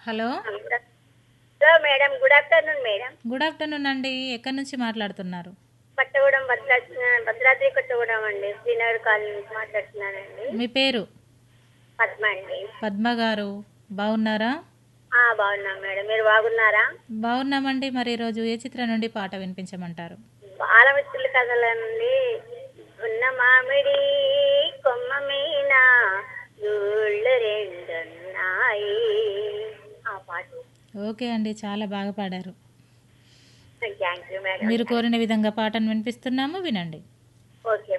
hello hello madam good afternoon madam good afternoon అండి ఎక్కడి నుంచి మాట్లాడుతున్నారు కొత్తగూడెం భద్రాద్రి భద్రాద్రి కొత్తగూడెం అండి శ్రీనగర్ కాలనీ నుంచి మాట్లాడుతున్నానండి మీ పేరు పద్మ అండి పద్మ గారు బాగున్నారా ఆ, బాగున్నాం మేడం మీరు బాగున్నారా బాగున్నామండి మరి ఈరోజు ఏ చిత్రం నుండి పాట వినిపించమంటారు బాలమిత్రుల కథల నుండి ఉన్న మామిడి కొమ్మ మీద గూళ్ళు రెండున్నాయి ఆ పాట ఓకే అండి చాలా బాగా పాడారు థ్యాంక్ యూ మేడం మీరు కోరిన విధంగా పాటను వినిపిస్తున్నాము వినండి ఓకే